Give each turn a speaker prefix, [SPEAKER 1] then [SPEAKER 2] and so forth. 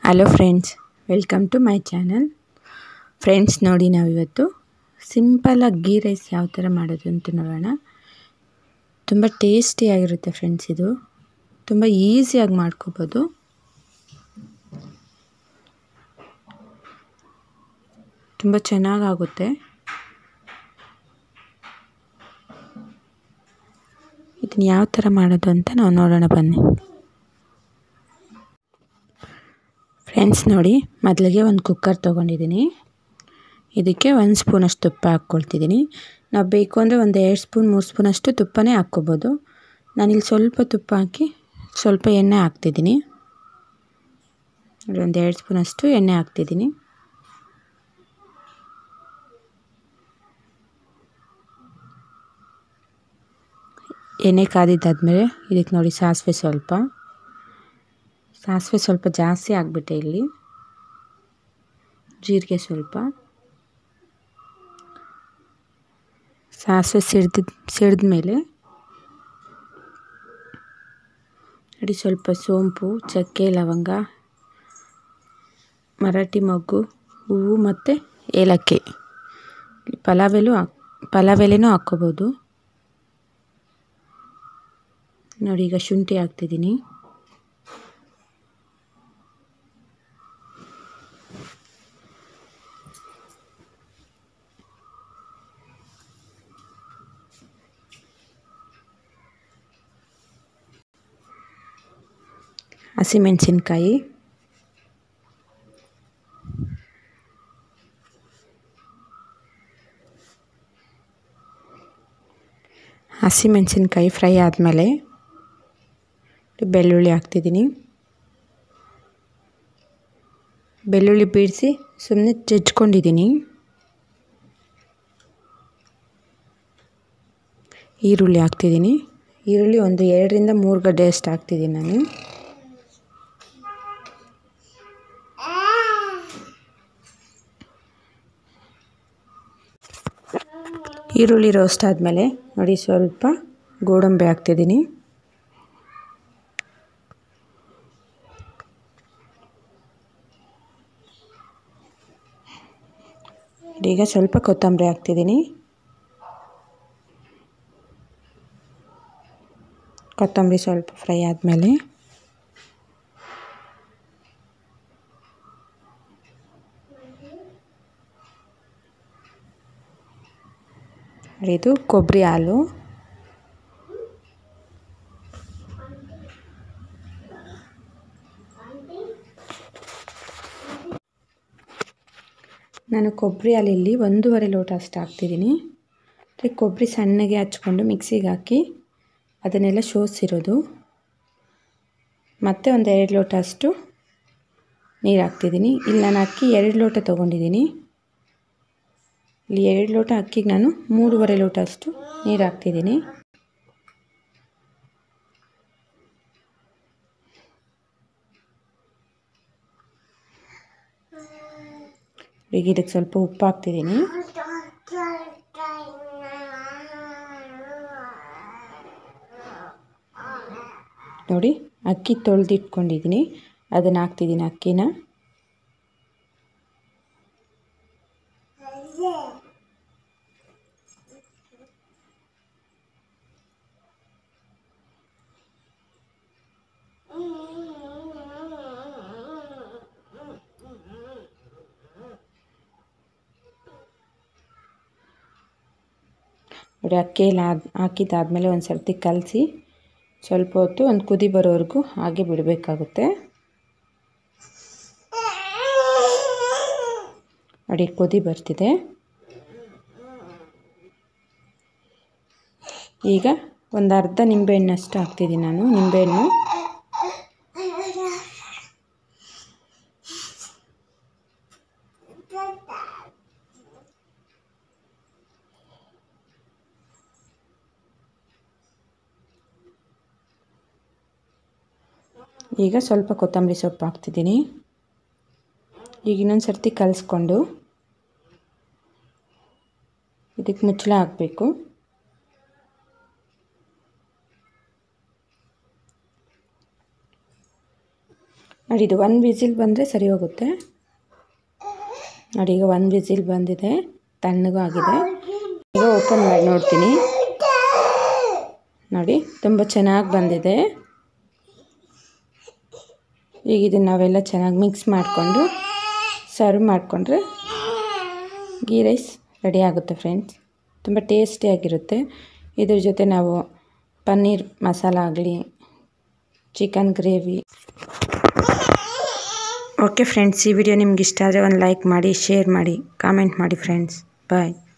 [SPEAKER 1] hello friends welcome to my channel friends ನೋಡಿ ನಾವಿವತ್ತು ಸಿಂಪಲಾಗಿ ಗೀ ರೈಸ್ ಯಾವ ಥರ ಮಾಡೋದು ಅಂತ ನೋಡೋಣ ತುಂಬ ಟೇಸ್ಟಿಯಾಗಿರುತ್ತೆ ಫ್ರೆಂಡ್ಸ್ ಇದು ತುಂಬ ಈಸಿಯಾಗಿ ಮಾಡ್ಕೋಬೋದು ತುಂಬ ಚೆನ್ನಾಗಾಗುತ್ತೆ ಇದನ್ನು ಯಾವ ಥರ ಮಾಡೋದು ಅಂತ ನಾವು ನೋಡೋಣ ಬನ್ನಿ ಫ್ರೆಂಡ್ಸ್ ನೋಡಿ ಮೊದಲಿಗೆ ಒಂದು ಕುಕ್ಕರ್ ತೊಗೊಂಡಿದ್ದೀನಿ ಇದಕ್ಕೆ ಒಂದು ಸ್ಪೂನಷ್ಟು ತುಪ್ಪ ಹಾಕ್ಕೊಳ್ತಿದ್ದೀನಿ ನಾವು ಬೇಕು ಅಂದರೆ ಒಂದು ಎರಡು ಸ್ಪೂನ್ ಮೂರು ಸ್ಪೂನಷ್ಟು ತುಪ್ಪನೇ ಹಾಕ್ಕೋಬೋದು ನಾನಿಲ್ಲಿ ಸ್ವಲ್ಪ ತುಪ್ಪ ಹಾಕಿ ಸ್ವಲ್ಪ ಎಣ್ಣೆ ಹಾಕ್ತಿದ್ದೀನಿ ಒಂದು ಎರಡು ಸ್ಪೂನಷ್ಟು ಎಣ್ಣೆ ಹಾಕ್ತಿದ್ದೀನಿ ಎಣ್ಣೆ ಕಾದಿದ್ದಾದಮೇಲೆ ಇದಕ್ಕೆ ನೋಡಿ ಸಾಸಿವೆ ಸ್ವಲ್ಪ ಸಾಸಿವೆ ಸ್ವಲ್ಪ ಜಾಸ್ತಿ ಆಗಿಬಿಟ್ಟೆ ಇಲ್ಲಿ ಜೀರಿಗೆ ಸ್ವಲ್ಪ ಸಾಸಿವೆ ಸಿಡ್ದು ಸಿಡಿದ ಮೇಲೆ ನೋಡಿ ಸ್ವಲ್ಪ ಸೋಂಪು ಚಕ್ಕೆ ಲವಂಗ ಮರಾಠಿ ಮೊಗ್ಗು ಹೂವು ಮತ್ತು ಏಲಕ್ಕಿ ಪಲಾವ್ ಎಲೆ ಹಾಕ್ ಪಲಾವ್ ಎಲೆನೂ ಹಾಕ್ಕೋಬೋದು ನೋಡಿ ಈಗ ಶುಂಠಿ ಹಾಕ್ತಿದ್ದೀನಿ ಹಸಿಮೆಣಸಿನ್ಕಾಯಿ ಹಸಿಮೆಣಸಿನ್ಕಾಯಿ ಫ್ರೈ ಆದಮೇಲೆ ಬೆಳ್ಳುಳ್ಳಿ ಹಾಕ್ತಿದ್ದೀನಿ ಬೆಳ್ಳುಳ್ಳಿ ಬೀಡಿಸಿ ಸುಮ್ಮನೆ ಜಜ್ಕೊಂಡಿದ್ದೀನಿ ಈರುಳ್ಳಿ ಹಾಕ್ತಿದ್ದೀನಿ ಈರುಳ್ಳಿ ಒಂದು ಎರಡರಿಂದ ಮೂರು ಗಡ್ಡೆ ಅಷ್ಟು ಹಾಕ್ತಿದ್ದೀನಿ ನಾನು ಈರುಳ್ಳಿ ರೋಸ್ಟ್ ಆದಮೇಲೆ ನೋಡಿ ಸ್ವಲ್ಪ ಗೋಡಂಬಿ ಹಾಕ್ತಿದ್ದೀನಿ ಈಗ ಸ್ವಲ್ಪ ಕೊತ್ತಂಬರಿ ಹಾಕ್ತಿದ್ದೀನಿ ಕೊತ್ತಂಬರಿ ಸ್ವಲ್ಪ ಫ್ರೈ ಆದಮೇಲೆ ಇದು ಕೊಬ್ಬರಿ ಹಾಲು ನಾನು ಕೊಬ್ಬರಿ ಹಾಲಿಲ್ಲಿ ಒಂದೂವರೆ ಲೋಟ ಅಷ್ಟು ಹಾಕ್ತಿದ್ದೀನಿ ಕೊಬ್ಬರಿ ಸಣ್ಣಗೆ ಹಚ್ಕೊಂಡು ಮಿಕ್ಸಿಗೆ ಹಾಕಿ ಅದನ್ನೆಲ್ಲ ಶೋಧಿಸಿರೋದು ಮತ್ತು ಒಂದು ಎರಡು ಲೋಟ ಅಷ್ಟು ನೀರು ಹಾಕ್ತಿದ್ದೀನಿ ಇಲ್ಲಿ ನಾನು ಅಕ್ಕಿ ಎರಡು ಲೋಟ ತೊಗೊಂಡಿದ್ದೀನಿ ಇಲ್ಲಿ ಎರಡು ಲೋಟ ಅಕ್ಕಿಗೆ ನಾನು ಮೂರುವರೆ ಲೋಟ ಅಷ್ಟು ನೀರು ಹಾಕ್ತಿದ್ದೀನಿ ಈಗ ಇದಕ್ಕೆ ಸ್ವಲ್ಪ ಉಪ್ಪು ಹಾಕ್ತಿದ್ದೀನಿ ನೋಡಿ ಅಕ್ಕಿ ತೊಳೆದಿಟ್ಕೊಂಡಿದ್ದೀನಿ ಅದನ್ನು ಹಾಕ್ತಿದ್ದೀನಿ ಅಕ್ಕಿನ ನೋಡಿ ಅಕ್ಕಿ ಎಲ್ಲ ಹಾಕಿದ್ದಾದಮೇಲೆ ಒಂದು ಸರ್ತಿ ಕಲಸಿ ಸ್ವಲ್ಪ ಹೊತ್ತು ಒಂದು ಕುದಿ ಬರೋವರೆಗೂ ಹಾಗೆ ಬಿಡಬೇಕಾಗುತ್ತೆ ನೋಡಿ ಕುದಿ ಬರ್ತಿದೆ ಈಗ ಒಂದು ಅರ್ಧ ನಿಂಬೆಹಣ್ಣಷ್ಟು ಹಾಕ್ತಿದ್ದೀನಿ ನಾನು ನಿಂಬೆಹಣ್ಣು ಈಗ ಸ್ವಲ್ಪ ಕೊತ್ತಂಬರಿ ಸೊಪ್ಪು ಹಾಕ್ತಿದ್ದೀನಿ ಈಗ ಇನ್ನೊಂದು ಸರ್ತಿ ಕಲಿಸ್ಕೊಂಡು ಇದಕ್ಕೆ ಮುಚ್ಚಳ ಹಾಕಬೇಕು ನೋಡಿ ಇದು ಒಂದು ವಿಸಿಲ್ ಬಂದರೆ ಸರಿ ಹೋಗುತ್ತೆ ನೋಡಿ ಈಗ ಒಂದು ವಿಸಿಲ್ ಬಂದಿದೆ ತಣ್ಣಗೂ ಆಗಿದೆ ಈಗ ಓಪನ್ ಮಾಡಿ ನೋಡ್ತೀನಿ ನೋಡಿ ತುಂಬ ಚೆನ್ನಾಗಿ ಬಂದಿದೆ ಈಗ ಇದನ್ನು ನಾವೆಲ್ಲ ಚೆನ್ನಾಗಿ ಮಿಕ್ಸ್ ಮಾಡಿಕೊಂಡು ಸರ್ವ್ ಮಾಡಿಕೊಂಡ್ರೆ ಗೀ ರೈಸ್ ರೆಡಿ ಆಗುತ್ತೆ ಫ್ರೆಂಡ್ಸ್ ತುಂಬ ಟೇಸ್ಟಿಯಾಗಿರುತ್ತೆ ಇದ್ರ ಜೊತೆ ನಾವು ಪನ್ನೀರ್ ಮಸಾಲ ಆಗಲಿ ಚಿಕನ್ ಗ್ರೇವಿ ಓಕೆ ಫ್ರೆಂಡ್ಸ್ ಈ ವಿಡಿಯೋ ನಿಮ್ಗೆ ಇಷ್ಟ ಆದರೆ ಒಂದು ಲೈಕ್ ಮಾಡಿ ಶೇರ್ ಮಾಡಿ ಕಾಮೆಂಟ್ ಮಾಡಿ ಫ್ರೆಂಡ್ಸ್ ಬಾಯ್